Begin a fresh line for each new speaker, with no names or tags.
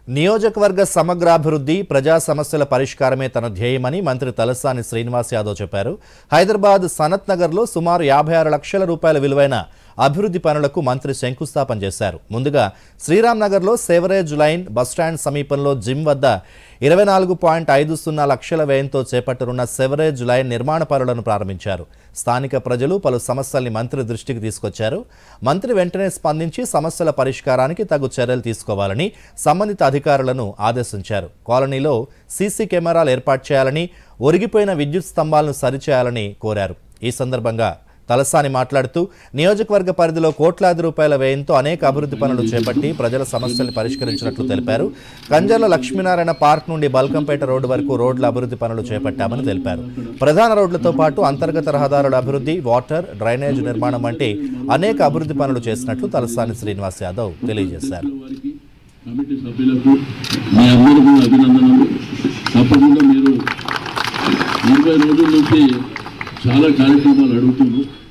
నియోజకవర్గ సమగ్రాభివృద్ధి ప్రజా సమస్యల పరిష్కారమే తన ధ్యేయమని మంత్రి తలసాని శ్రీనివాస్ యాదవ్ చెప్పారు హైదరాబాద్ సనత్ నగర్లో సుమారు యాభై ఆరు లక్షల రూపాయల విలువైన అభివృద్ధి పనులకు మంత్రి శంకుస్థాపన చేశారు ముందుగా శ్రీరామ్ నగర్లో సేవరేజ్ లైన్ బస్టాండ్ సమీపంలో జిమ్ వద్ద ఇరవై నాలుగు పాయింట్ ఐదు సున్నా లక్షల వ్యయంతో చేపట్టనున్న సెవరేజ్ లైన్ నిర్మాణ పనులను ప్రారంభించారు స్థానిక ప్రజలు పలు సమస్యల్ని మంత్రి దృష్టికి తీసుకొచ్చారు మంత్రి వెంటనే స్పందించి సమస్యల పరిష్కారానికి తగు చర్యలు తీసుకోవాలని సంబంధిత అధికారులను ఆదేశించారు కాలనీలో సీసీ కెమెరాలు ఏర్పాటు చేయాలని ఒరిగిపోయిన విద్యుత్ స్తంభాలను సరిచేయాలని కోరారు ఈ సందర్భంగా తలసాని మాట్లాడుతూ నియోజకవర్గ పరిధిలో కోట్లాది రూపాయల వ్యయంతో అనేక అభివృద్ధి పనులు చేపట్టి ప్రజల సమస్యల్ని పరిష్కరించినట్లు తెలిపారు కంజర్ల లక్ష్మీనారాయణ పార్క్ నుండి బల్కంపేట రోడ్డు వరకు రోడ్ల అభివృద్ధి పనులు చేపట్టామని తెలిపారు ప్రధాన రోడ్లతో పాటు అంతర్గత రహదారుల అభివృద్ధి వాటర్ డ్రైనేజ్ నిర్మాణం వంటి అనేక అభివృద్ధి పనులు చేసినట్లు తలసాని శ్రీనివాస్ యాదవ్ తెలియజేశారు
వారికి కమిటీ సభ్యులకు మీ అందరికీ అభినందనలు తప్పకుండా మీరు ఇరవై రోజుల నుంచి చాలా కార్యక్రమాలు అడుగుతున్నారు